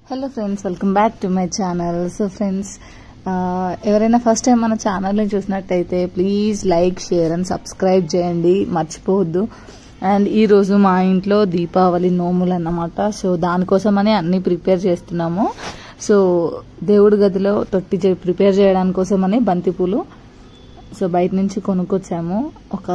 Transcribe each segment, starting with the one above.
hello friends welcome back to my channel so friends ఎవరైనా first time మన ఛానల్ని చూసినట్టయితే please like share and subscribe చేయండి మర్చిపోవద్దు అండ్ ఈరోజు మా ఇంట్లో దీపావళి నోములు అన్నమాట సో దానికోసమని అన్ని ప్రిపేర్ చేస్తున్నాము సో దేవుడి గదిలో తొట్టి చే- ప్రిపేర్ చేయడానికి కోసమని బంతిపూలు సో బయట నుంచి కొనుక్కొచ్చాము ఒక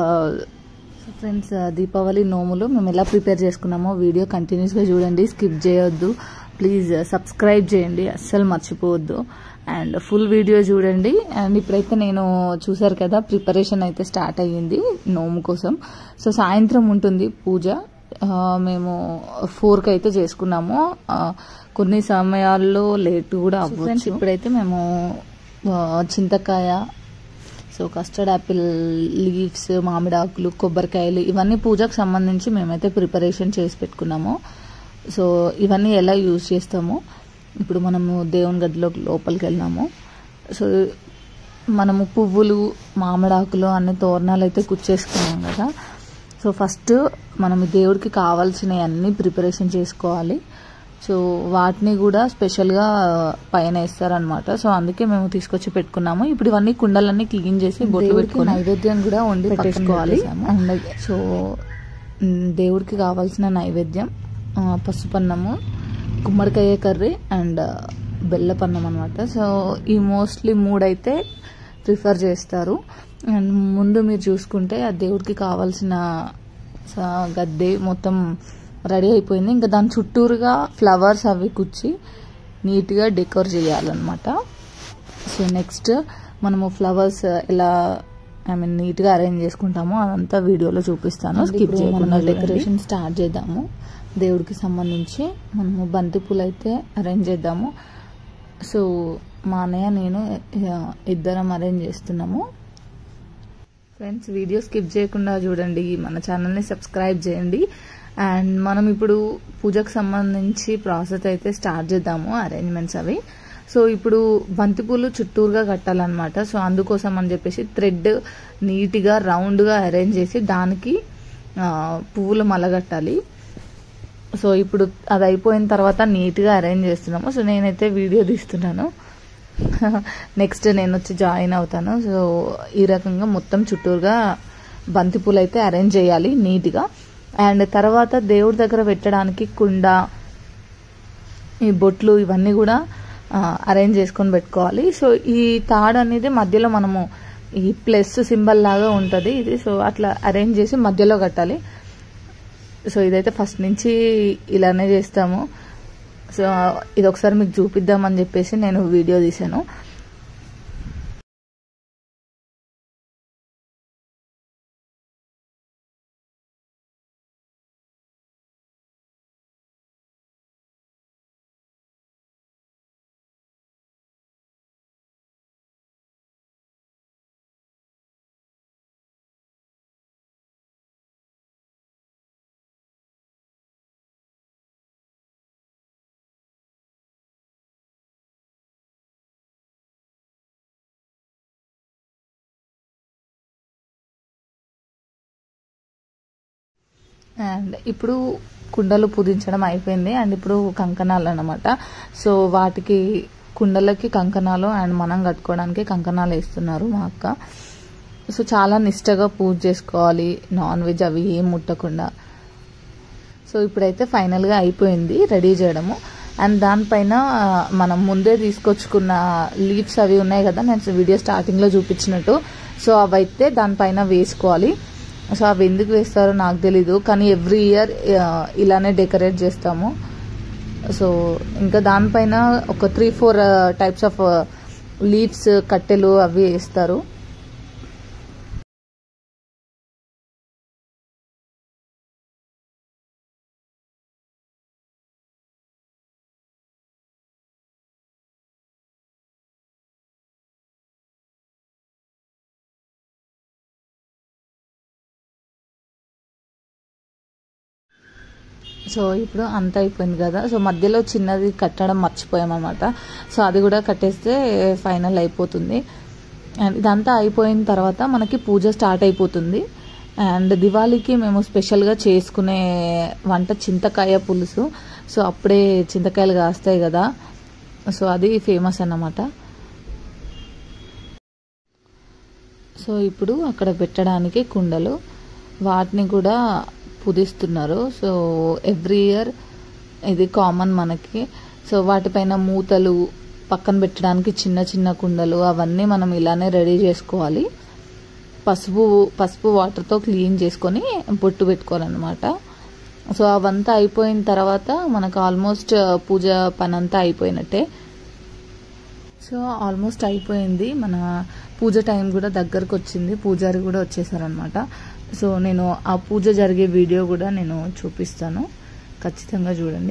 సో ఫ్రెండ్స్ దీపావళి నోములు మేము ఎలా ప్రిపేర్ చేసుకున్నామో వీడియో కంటిన్యూస్గా చూడండి స్కిప్ చేయొద్దు ప్లీజ్ సబ్స్క్రైబ్ చేయండి అస్సలు మర్చిపోవద్దు అండ్ ఫుల్ వీడియో చూడండి అండ్ ఇప్పుడైతే నేను చూసారు కదా ప్రిపరేషన్ అయితే స్టార్ట్ అయ్యింది నోము కోసం సో సాయంత్రం ఉంటుంది పూజ ఆ, మేము ఫోర్కి అయితే చేసుకున్నాము ఆ, కొన్ని సమయాల్లో లేట్ కూడా అవ్వచ్చు ఇప్పుడైతే మేము ఆ, చింతకాయ సో కస్టర్డ్ యాపిల్ లీవ్స్ మామిడాకులు కొబ్బరికాయలు ఇవన్నీ పూజకు సంబంధించి మేమైతే ప్రిపరేషన్ చేసి పెట్టుకున్నాము సో ఇవన్నీ ఎలా యూజ్ చేస్తాము ఇప్పుడు మనము దేవుని గదిలో లోపలికి వెళ్ళాము సో మనము పువ్వులు మామిడాకులు అన్ని తోరణాలు అయితే కుచ్చేసుకున్నాం కదా సో ఫస్ట్ మనం దేవుడికి కావాల్సినవి అన్నీ ప్రిపరేషన్ చేసుకోవాలి సో వాటిని కూడా స్పెషల్గా పైన వేస్తారనమాట సో అందుకే మేము తీసుకొచ్చి పెట్టుకున్నాము ఇప్పుడు ఇవన్నీ కుండలన్నీ క్లీన్ చేసి బొట్లు పెట్టుకుని నైవేద్యం కూడా వండి పెట్టుకోవాలి అండ్ సో మ్, దేవుడికి కావాల్సిన నైవేద్యం ఆ, పసుపన్నము గుమ్మడికాయ కర్రీ అండ్ బెల్లపన్నం అనమాట సో ఈ మోస్ట్లీ మూడైతే ప్రిఫర్ చేస్తారు అండ్ ముందు మీరు చూసుకుంటే ఆ దేవుడికి కావాల్సిన స- గద్దె మొత్తం రెడీ అయిపోయింది ఇంకా దాని చుట్టూరుగా ఫ్లవర్స్ అవి కుచ్చి నీట్గా డెకోర్ చేయాలన్నమాట సో నెక్స్ట్ మనము ఫ్లవర్స్ ఎలా ఐ మీన్ నీట్గా అరేంజ్ చేసుకుంటామో అదంతా వీడియోలో చూపిస్తాను స్కిప్ చేయకుండా డెకరేషన్ స్టార్ట్ చేద్దాము దేవుడికి సంబంధించి మనము బంతి పూలు అయితే అరేంజ్ చేద్దాము సో మా అన్నయ్య నేను ఆ, ఇద్దరం అరేంజ్ చేస్తున్నాము ఫ్రెండ్స్ వీడియో స్కిప్ చేయకుండా చూడండి మన ఛానల్ని సబ్స్క్రైబ్ చేయండి అండ్ మనం ఇప్పుడు పూజకు సంబంధించి ప్రాసెస్ అయితే స్టార్ట్ చేద్దాము అరేంజ్మెంట్స్ అవి సో ఇప్పుడు బంతిపూలు చుట్టూరుగా కట్టాలన్నమాట సో అందుకోసం అని చెప్పేసి థ్రెడ్ నీట్గా రౌండ్గా అరేంజ్ చేసి దానికి ఆ, పువ్వులు మలగట్టాలి సో ఇప్పుడు అది అయిపోయిన తర్వాత నీట్గా అరేంజ్ చేస్తున్నాము సో నేనైతే వీడియో తీస్తున్నాను నెక్స్ట్ నేను వచ్చి జాయిన్ అవుతాను సో ఈ రకంగా మొత్తం చుట్టూరుగా బంతిపూలు అయితే అరేంజ్ చేయాలి నీట్గా అండ్ తర్వాత దేవుడి దగ్గర పెట్టడానికి కుండ ఈ బొట్లు ఇవన్నీ కూడా అరేంజ్ చేసుకొని పెట్టుకోవాలి సో ఈ తాడు అనేది మధ్యలో మనము ఈ ప్లస్ సింబల్ లాగా ఉంటుంది ఇది సో అట్లా అరేంజ్ చేసి మధ్యలో కట్టాలి సో ఇదైతే ఫస్ట్ నుంచి ఇలానే చేస్తాము సో ఇది ఒకసారి మీకు చూపిద్దామని చెప్పేసి నేను వీడియో తీశాను అండ్ ఇప్పుడు కుండలు పూజించడం అయిపోయింది అండ్ ఇప్పుడు కంకణాలు అన్నమాట సో వాటికి కుండలకి కంకణాలు అండ్ మనం కట్టుకోవడానికి కంకణాలు వేస్తున్నారు మా అక్క సో చాలా నిష్టగా పూజ చేసుకోవాలి నాన్ వెజ్ అవి ఏం ముట్టకుండా సో ఇప్పుడైతే ఫైనల్గా అయిపోయింది రెడీ చేయడము అండ్ దానిపైన ఆ, మనం ముందే తీసుకొచ్చుకున్న లీవ్స్ అవి ఉన్నాయి కదా నేను వీడియో స్టార్టింగ్లో చూపించినట్టు సో అవైతే దానిపైన వేసుకోవాలి సో అవి ఎందుకు వేస్తారో నాకు తెలీదు కానీ ఎవ్రీ ఇయర్ ఇలానే డెకరేట్ చేస్తాము సో ఇంకా దానిపైన ఒక three four types of leaves కట్టెలు అవి వేస్తారు సో ఇప్పుడు అంత అయిపోయింది కదా సో మధ్యలో చిన్నది కట్టడం మర్చిపోయామన్నమాట సో అది కూడా కట్టేస్తే ఫైనల్ అయిపోతుంది అండ్ ఇదంతా అయిపోయిన తర్వాత మనకి పూజ స్టార్ట్ అయిపోతుంది అండ్ దివాళీకి మేము స్పెషల్గా చేసుకునే వంట చింతకాయ పులుసు సో అప్పుడే చింతకాయలు కాస్తాయి కదా సో అది ఫేమస్ అన్నమాట సో ఇప్పుడు అక్కడ పెట్టడానికి కుండలు వాటిని కూడా పుదిస్తున్నారు సో ఎవ్రీ ఇయర్ ఇది కామన్ మనకి సో వాటిపైన మూతలు పక్కన పెట్టడానికి చిన్న చిన్న కుండలు అవన్నీ మనం ఇలానే రెడీ చేసుకోవాలి పసుపు పసుపు వాటర్తో క్లీన్ చేసుకొని పొట్టు పెట్టుకోవాలన్నమాట సో అవంతా అయిపోయిన తర్వాత మనకు ఆల్మోస్ట్ పూజ పని అంతా అయిపోయినట్టే సో ఆల్మోస్ట్ అయిపోయింది మన పూజ టైం కూడా దగ్గరకు వచ్చింది పూజారి కూడా వచ్చేసారనమాట సో నేను ఆ పూజ జరిగే వీడియో కూడా నేను చూపిస్తాను ఖచ్చితంగా చూడండి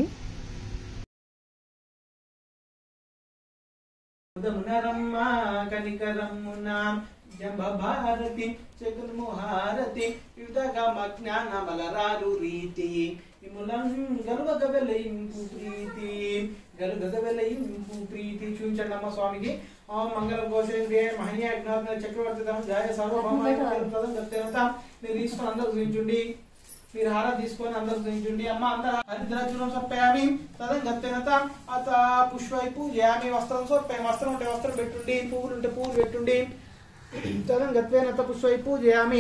ముదమునరమ్మ కనికరమ్మున జంబ భారతి జగన్ముహారతి యుధగమ జ్ఞానమలరారు రీతి విములం గలుగగ వెలయింపు ప్రీతి గలుగగ వెలయింపు ప్రీతి చూపించండి అమ్మ స్వామికి ఓం మంగళం కోసేంద్రియ మహనీయ అజ్ఞాత చక్రవర్తి జాయ సార్వభౌమాయ ప్రదం గత్యనత మీరు తీసుకొని అందరూ చూపించండి మీరు హార తీసుకొని అందరూ చూపించండి అమ్మ అందరూ హరిద్రాచురం సప్పాయామి తదం గత్తెనత అత పుష్పై పూజయామి వస్త్రం సోప్పామి వస్త్రం ఉంటే వస్త్రం పెట్టుండి పువ్వులు ఉంటే పువ్వులు పెట్టుండి తదం గత్వేనత పుష్పై పూజయామి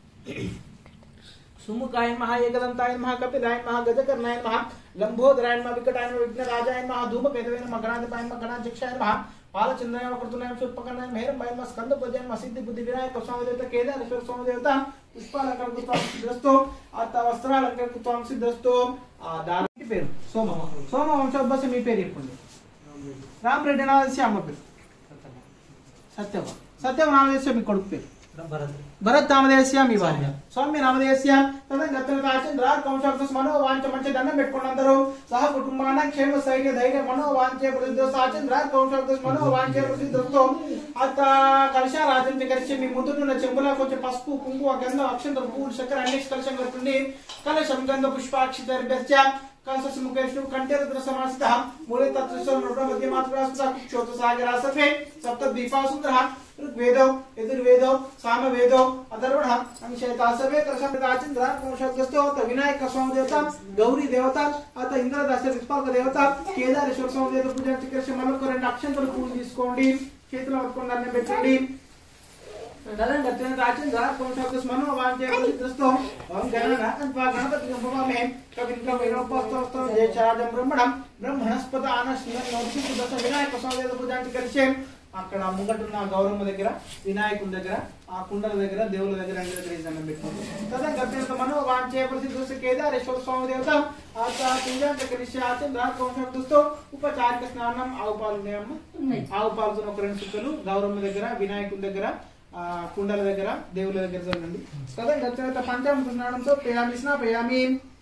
సుముఖాయ మహా ఏకదంతాయ మహా కపిలాయ మహా గజకర్ణాయ మహా లంబోదరాయ మహా వికటాయ మహా విఘ్నరాజాయ మహా ధూమకేతవైన మహా గణాధిపాయ మహా గణాధ్యక్షాయ మహా పాలచంద్రాయ మకృతున్నాయ శూర్పకర్ణాయ మేరంబాయ మహా స్కంద ప్రజాయ మహా సిద్ధి బుద్ధి వినాయక స్వామి దేవత కేదారేశ్వర స్వామి దేవత పుష్పాలంకరణకు త్వం సిద్ధస్తు అత్త వస్త్రాలంకరణకు త్వం సిద్ధస్తు ఆ దాని పేరు సోమ సోమ వంశోద్భవ మీ పేరు చెప్పండి రామరెడ్డి నాదేశ అమ్మ పేరు సత్యవ సత్యవ నామదేశ మీ కొడుకు పేరు భరత్ నామదేశ్య మీ భార్య స్వామి నామదేశ్య తదం గతం కాచన్ రార్ కంశార్థస్ మనో వాంచ మంచి దండం పెట్టుకుని అందరూ సహ కుటుంబాన క్షేమ స్థైర్య ధైర్య మనో వాంచే ప్రసిద్ధ సాచన్ రార్ కంశార్థస్ మనో వాంచే ప్రసిద్ధతో అత్త కలశ రాజంతి కలిసి మీ ముందున్న చెంబుల కొంచెం పసుపు కుంకుమ గంధం అక్షంత పువ్వులు చక్కెర అన్ని కలశం కట్టుండి కలశం గంధ పుష్పాక్షితర్భ్యశ్చ కంసస్ ముఖేషు కంఠేరుద్ర సమాసిత మూలే తత్వస్వం నృట మధ్య మాత్రాస్త క్షోత సాగర సఫే సప్త దీపాసుందర ఋగ్వేదో యజుర్వేదో సామవేదో అథర్వణ అంశేతాసవే కృష్ణాచంద్ర కోశగ్రస్తో అత వినాయక స్వామి దేవత గౌరీ దేవత అత ఇంద్రదాస విస్పాక దేవత కేదారేశ్వర స్వామి దేవత పూజ చికర్ష మనకు రెండు అక్షంతలు పూజ తీసుకోండి చేతిలో పట్టుకొని అన్నం పెట్టండి తదం గత్యన రాచంద్ర కోశగ్రస్ మనో వాంచే ప్రసిద్ధస్తో ఓం గణనాథం త్వా గణపతి గంభవామే కవిం కవినోపస్తోస్తో జయచారాజం బ్రహ్మణం బ్రహ్మణస్పద ఆనశ్నోతి దశ వినాయక స్వామి దేవత పూజ చికర్షే అక్కడ ముంగటున్న గౌరమ్మ దగ్గర వినాయకుని దగ్గర ఆ కుండల దగ్గర దేవుల దగ్గర అన్ని దగ్గర ఈ దండం పెట్టుకోండి తదా గత్యంత మనో వాంచే ప్రసిద్ధ కేదారేశ్వర స్వామి దేవత ఆచ పూజాంత కలిసి ఆచంద్ర కోశక్తుస్తో ఉపచారిక స్నానం ఆవు పాలు ఉన్నాయమ్మ ఆవు పాలతో ఒక రెండు చుక్కలు గౌరమ్మ దగ్గర వినాయకుని దగ్గర ఆ కుండల దగ్గర దేవుల దగ్గర జరగండి తదా గత్యంత పంచామృత స్నానంతో పేయామి స్నా పేయామి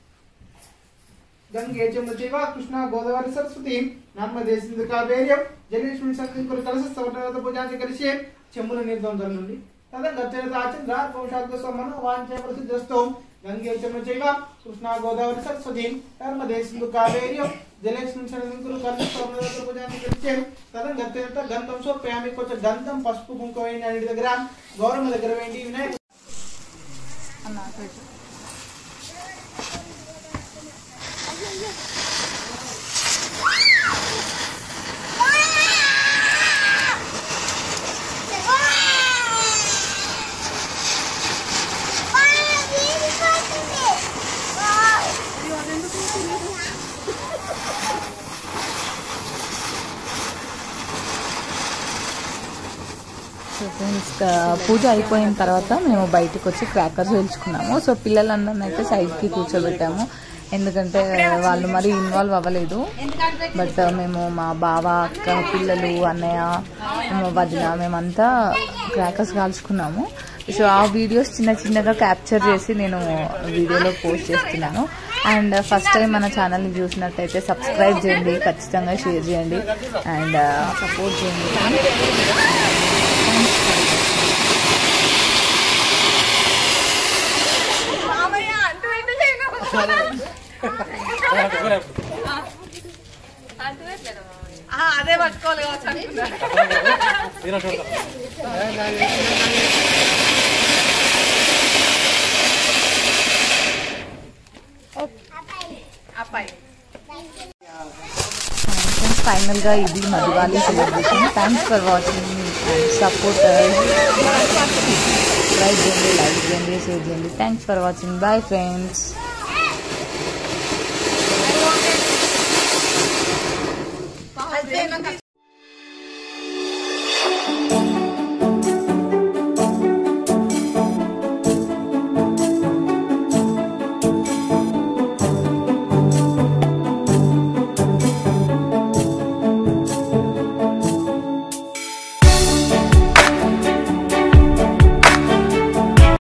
గంగే చైవ కృష్ణ గోదావరి సరస్వతి నర్మదే సింధు కావేర్యం జలేష్మి సంకులు కలస సవటనత పూజాంచి కలిసి చెమ్ముల నిర్దం జరుగుండి తద గచ్చరిత ఆచంద్ర కౌశాగ్ర సోమన వాంచే ప్రసిద్ధస్తో గంగే చైవ కృష్ణ గోదావరి సరస్వతి నర్మదే సింధు కావేర్యం జలేష్మి సంకులు కలస సవటనత పూజాంచి కలిసి తద గచ్చరిత గంధం సో ప్రేమి కొంచెం గంధం పసుపు కుంకుమ వేయండి అన్నిటి దగ్గర గౌరమ్మ దగ్గర వేయండి వినాయక సో ఫ్రెండ్స్ పూజ అయిపోయిన తర్వాత మేము బయటకు వచ్చి క్రాకర్స్ వేల్చుకున్నాము సో పిల్లలందరిని అయితే సైడ్కి కూర్చోబెట్టాము ఎందుకంటే వాళ్ళు మరి ఇన్వాల్వ్ అవ్వలేదు బట్ మేము మా బావ అక్క పిల్లలు అన్నయ్య మా వదిన మేమంతా క్రాకర్స్ కాల్చుకున్నాము సో ఆ వీడియోస్ చిన్న చిన్నగా క్యాప్చర్ చేసి నేను వీడియోలో పోస్ట్ చేస్తున్నాను అండ్ ఫస్ట్ టైం మన ఛానల్ని చూసినట్టయితే సబ్స్క్రైబ్ చేయండి ఖచ్చితంగా షేర్ చేయండి అండ్ సపోర్ట్ చేయండి అదే పట్టుకోవాలి కావచ్చు అనుకున్నా అబ్బాయి ఫైనల్గా ఇది మా Diwali celebration thanks for watching and support subscribe చేయండి లైక్ చేయండి షేర్ చేయండి thanks for watching bye friends